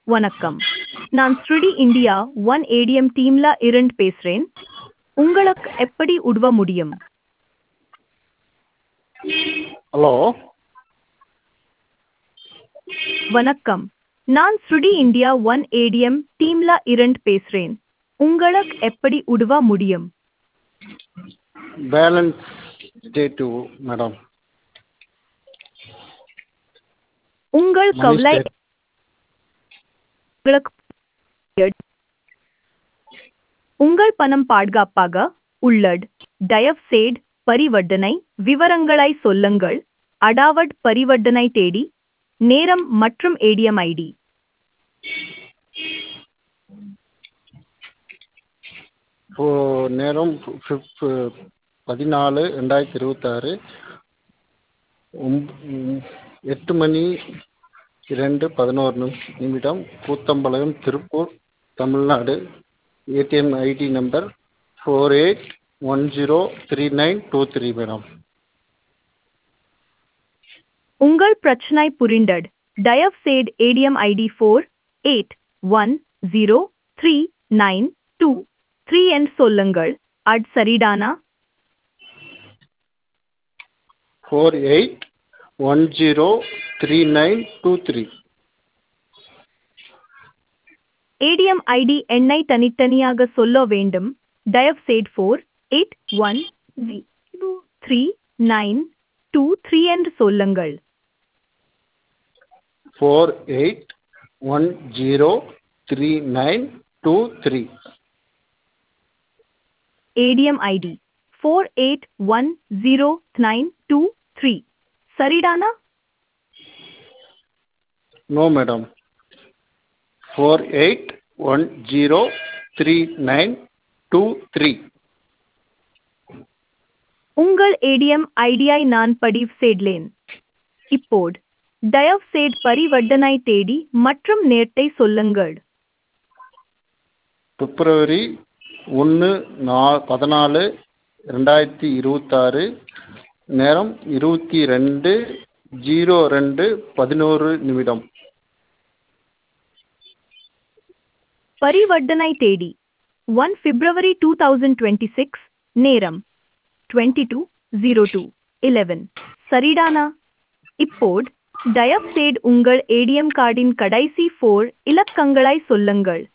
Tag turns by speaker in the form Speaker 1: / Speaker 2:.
Speaker 1: வணக்கம் நான் ஸ்ருடி இந்தியா ஒன் ஏடிஎம் டீம்ல இருந்து பேசுறேன் உங்களுக்கு எப்படி உதவ முடியும்
Speaker 2: ஹலோ
Speaker 1: வணக்கம் நான் ஸ்ருடி இந்தியா ஒன் ஏடிஎம் டீம்ல இருந்து பேசுறேன் உங்களுக்கு எப்படி உதவ முடியும்
Speaker 2: பேலன்ஸ் ஸ்டேட்டு மேடம்
Speaker 1: உங்கள்
Speaker 2: மணி
Speaker 1: கவலை
Speaker 2: ஸ்டேட்
Speaker 1: உங்களுக்கு உங்கள் பணம் பாதுகாப்பாக உள்ளது தயவுசெய்து பரிவர்த்தனை விவரங்களை சொல்லுங்கள் அடாவட் பரிவர்த்தனை தேடி நேரம் மற்றும் ஏடிஎம் ஐடி
Speaker 2: இப்போ நேரம் ஃபிஃப்த் பதினாலு ரெண்டாயிரத்தி இருபத்தாறு எட்டு மணி இரண்டு பதினோரு நிமி நிமிடம் Koothampalayam Tiruppur Tamil Nadu ATM ID number four eight one zero three nine two three madam
Speaker 1: உங்கள் பிரச்சனை புரிந்தது தயவுசெய்து ATM ID four eight one zero three nine two three என்று சொல்லுங்கள் அது சரிதானா
Speaker 2: four eight one zero three nine two three
Speaker 1: ATM ID எண்ணை தனித்தனியாக சொல்ல வேண்டும் தயவுசெய்து four eight one zero three nine two three என்று சொல்லுங்கள்
Speaker 2: four eight one zero three nine two three
Speaker 1: ATM ID four eight one zero nine two three சரிதானா
Speaker 2: no madam four eight one zero three nine two three
Speaker 1: உங்கள் ATM ஐடியை நான் பதிவு செய்தேன் இப்போது தயவுசெய்து பரிவர்த்தனை தேதி மற்றும் நேரத்தை சொல்லுங்கள்
Speaker 2: பிப்ரவரி ஒன்று நா பதினாலு ரெண்டாயிரத்தி இருபத்தாறு நேரம் இருபத்தி ரெண்டு ஜீரோ ரெண்டு பதினோரு நிமிடம்
Speaker 1: பரிவர்த்தனை தேதி one February two thousand twenty six நேரம் twenty two zero two eleven சரிதானா இப்போது தயவுசெய்து உங்கள் ஏடிஎம் கார்டின் கடைசி ஃபோர் இலக்கங்களை சொல்லுங்கள்